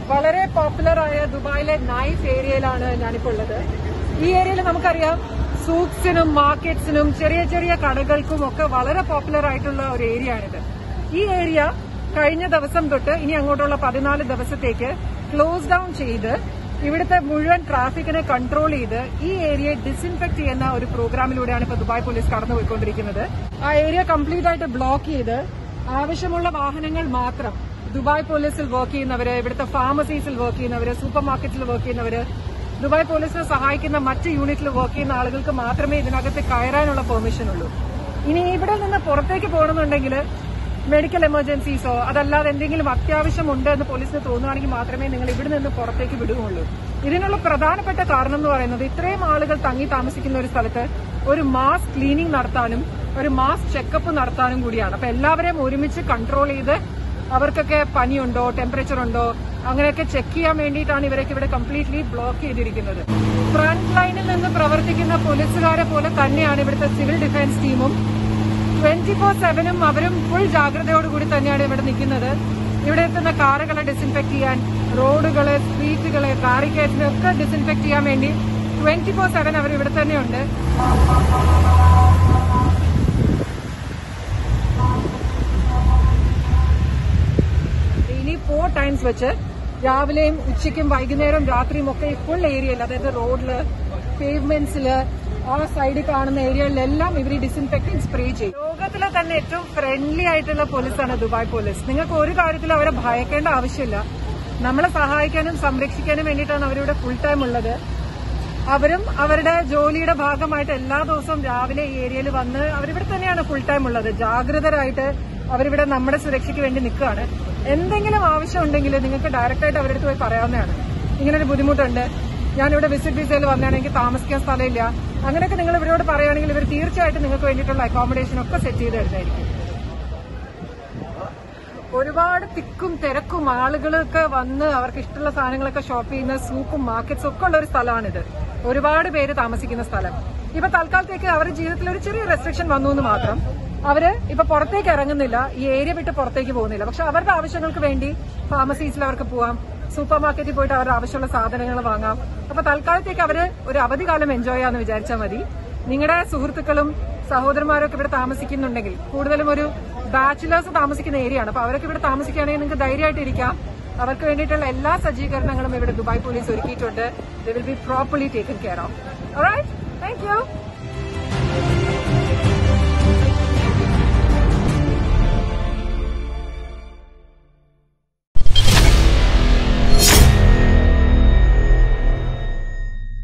വളരെ പോപ്പുലർ ആയ ദുബായിലെ നൈഫ് ഏരിയയിലാണ് ഞാനിപ്പോൾ ഉള്ളത് ഈ ഏരിയയിൽ നമുക്കറിയാം സൂക്സിനും മാർക്കറ്റ്സിനും ചെറിയ ചെറിയ കടകൾക്കും ഒക്കെ വളരെ പോപ്പുലർ ആയിട്ടുള്ള ഒരു ഏരിയ ആണിത് ഈ ഏരിയ കഴിഞ്ഞ ദിവസം തൊട്ട് ഇനി അങ്ങോട്ടുള്ള പതിനാല് ദിവസത്തേക്ക് ക്ലോസ് ഡൌൺ ചെയ്ത് ഇവിടുത്തെ മുഴുവൻ ട്രാഫിക്കിനെ കൺട്രോൾ ചെയ്ത് ഈ ഏരിയയെ ഡിസിൻഫെക്ട് ചെയ്യുന്ന ഒരു പ്രോഗ്രാമിലൂടെയാണ് ഇപ്പോൾ ദുബായ് പോലീസ് കടന്നുപോയിക്കൊണ്ടിരിക്കുന്നത് ആ ഏരിയ കംപ്ലീറ്റ് ആയിട്ട് ബ്ലോക്ക് ചെയ്ത് ആവശ്യമുള്ള വാഹനങ്ങൾ മാത്രം ദുബായ് പോലീസിൽ വർക്ക് ചെയ്യുന്നവര് ഇവിടുത്തെ ഫാർമസീസിൽ വർക്ക് ചെയ്യുന്നവര് സൂപ്പർ മാർക്കറ്റിൽ വർക്ക് ചെയ്യുന്നവര് ദുബായ് പോലീസിനെ സഹായിക്കുന്ന മറ്റ് യൂണിറ്റിൽ വർക്ക് ചെയ്യുന്ന ആളുകൾക്ക് മാത്രമേ ഇതിനകത്ത് കയറാനുള്ള പെർമിഷൻ ഉള്ളൂ ഇനി ഇവിടെ നിന്ന് പുറത്തേക്ക് പോകണമെന്നുണ്ടെങ്കിൽ മെഡിക്കൽ എമർജൻസീസോ അതല്ലാതെ എന്തെങ്കിലും അത്യാവശ്യമുണ്ട് എന്ന് പോലീസിന് തോന്നുകയാണെങ്കിൽ മാത്രമേ നിങ്ങൾ ഇവിടെ നിന്ന് പുറത്തേക്ക് വിടുകയുള്ളൂ ഇതിനുള്ള പ്രധാനപ്പെട്ട കാരണം എന്ന് പറയുന്നത് ഇത്രയും ആളുകൾ തങ്ങി താമസിക്കുന്ന ഒരു സ്ഥലത്ത് ഒരു മാസ് ക്ലീനിങ് നടത്താനും ഒരു മാസ് ചെക്കപ്പ് നടത്താനും കൂടിയാണ് അപ്പൊ എല്ലാവരെയും ഒരുമിച്ച് കൺട്രോൾ ചെയ്ത് അവർക്കൊക്കെ പനിയുണ്ടോ ടെമ്പറേച്ചർ ഉണ്ടോ അങ്ങനെയൊക്കെ ചെക്ക് ചെയ്യാൻ വേണ്ടിയിട്ടാണ് ഇവരൊക്കെ ഇവിടെ കംപ്ലീറ്റ്ലി ബ്ലോക്ക് ചെയ്തിരിക്കുന്നത് ഫ്രണ്ട് ലൈനിൽ നിന്ന് പ്രവർത്തിക്കുന്ന പോലീസുകാരെ പോലെ തന്നെയാണ് ഇവിടുത്തെ സിവിൽ ഡിഫൻസ് ടീമും ട്വന്റി ഫോർ സെവനും അവരും ഫുൾ ജാഗ്രതയോടുകൂടി തന്നെയാണ് ഇവിടെ നിൽക്കുന്നത് ഇവിടെ എത്തുന്ന കാറുകളെ ഡിസിൻഫെക്ട് ചെയ്യാൻ റോഡുകളെ സ്ട്രീറ്റുകളെ ബാരിക്കേഡ്സിനെ ഒക്കെ ഡിസിൻഫെക്ട് ചെയ്യാൻ വേണ്ടി ട്വന്റി ഫോർ സെവൻ അവർ ഇവിടെ തന്നെയുണ്ട് ഇനി ഫോർ ടൈംസ് വെച്ച് രാവിലെയും ഉച്ചയ്ക്കും വൈകുന്നേരം രാത്രിയും ഒക്കെ ഈ ഫുൾ ഏരിയയിൽ അതായത് റോഡില് പേവ്മെന്റ്സില് ആ സൈഡിൽ കാണുന്ന ഏരിയകളിലെല്ലാം ഇവർ ഡിസിൻഫെക്ടിങ് സ്പ്രേ ചെയ്യും ലോകത്തിലെ തന്നെ ഏറ്റവും ഫ്രണ്ട്ലി ആയിട്ടുള്ള പോലീസാണ് ദുബായ് പോലീസ് നിങ്ങൾക്ക് ഒരു കാര്യത്തിലും അവരെ ഭയക്കേണ്ട ആവശ്യമില്ല നമ്മളെ സഹായിക്കാനും സംരക്ഷിക്കാനും വേണ്ടിയിട്ടാണ് അവരിവിടെ ഫുൾ ടൈം ഉള്ളത് അവരും അവരുടെ ജോലിയുടെ ഭാഗമായിട്ട് എല്ലാ ദിവസവും രാവിലെ ഈ ഏരിയയിൽ വന്ന് അവരിവിടെ തന്നെയാണ് ഫുൾ ടൈം ഉള്ളത് ജാഗ്രതരായിട്ട് അവരിവിടെ നമ്മുടെ സുരക്ഷയ്ക്ക് വേണ്ടി നിൽക്കുകയാണ് എന്തെങ്കിലും ആവശ്യമുണ്ടെങ്കിൽ നിങ്ങൾക്ക് ഡയറക്റ്റ് ആയിട്ട് അവരുടെ അടുത്ത് പോയി പറയാവുന്നതാണ് ഇങ്ങനൊരു ബുദ്ധിമുട്ടുണ്ട് ഞാനിവിടെ വിസിറ്റ് വിസയിൽ വന്നാണ് എനിക്ക് താമസിക്കാൻ സ്ഥലമില്ല അങ്ങനെയൊക്കെ നിങ്ങൾ ഇവരോട് പറയുകയാണെങ്കിൽ ഇവർ തീർച്ചയായിട്ടും നിങ്ങൾക്ക് വേണ്ടിയിട്ടുള്ള അക്കോമഡേഷൻ ഒക്കെ സെറ്റ് ചെയ്ത് തരുന്നതായിരിക്കും ഒരുപാട് തിക്കും തിരക്കും ആളുകളൊക്കെ വന്ന് അവർക്ക് ഇഷ്ടമുള്ള സാധനങ്ങളൊക്കെ ഷോപ്പ് ചെയ്യുന്ന സൂപ്പും മാർക്കറ്റ്സും ഒക്കെ ഉള്ള ഒരു സ്ഥലമാണിത് ഒരുപാട് പേര് താമസിക്കുന്ന സ്ഥലം ഇപ്പൊ തൽക്കാലത്തേക്ക് അവരുടെ ജീവിതത്തിൽ ഒരു ചെറിയ റെസ്ട്രിക്ഷൻ വന്നു എന്ന് മാത്രം അവര് ഇപ്പൊ പുറത്തേക്ക് ഇറങ്ങുന്നില്ല ഈ ഏരിയ വിട്ട് പുറത്തേക്ക് പോകുന്നില്ല പക്ഷെ അവരുടെ ആവശ്യങ്ങൾക്ക് വേണ്ടി ഫാർമസീസിൽ അവർക്ക് പോവാം സൂപ്പർ മാർക്കറ്റിൽ പോയിട്ട് അവരുടെ ആവശ്യമുള്ള സാധനങ്ങൾ വാങ്ങാം അപ്പൊ തൽക്കാലത്തേക്ക് അവര് ഒരു അവധിക്കാലം എൻജോയ് ചെയ്യാന്ന് വിചാരിച്ചാൽ മതി നിങ്ങളുടെ സുഹൃത്തുക്കളും സഹോദരന്മാരൊക്കെ ഇവിടെ താമസിക്കുന്നുണ്ടെങ്കിൽ കൂടുതലും ഒരു ബാച്ചിലേഴ്സ് താമസിക്കുന്ന ഏരിയ ആണ് അപ്പൊ അവരൊക്കെ ഇവിടെ താമസിക്കുകയാണെങ്കിൽ നിങ്ങൾക്ക് ധൈര്യമായിട്ട് ഇരിക്കാം അവർക്ക് വേണ്ടിയിട്ടുള്ള എല്ലാ സജ്ജീകരണങ്ങളും ഇവിടെ ദുബായ് പോലീസ് ഒരുക്കിയിട്ടുണ്ട് they will be properly taken care of thank U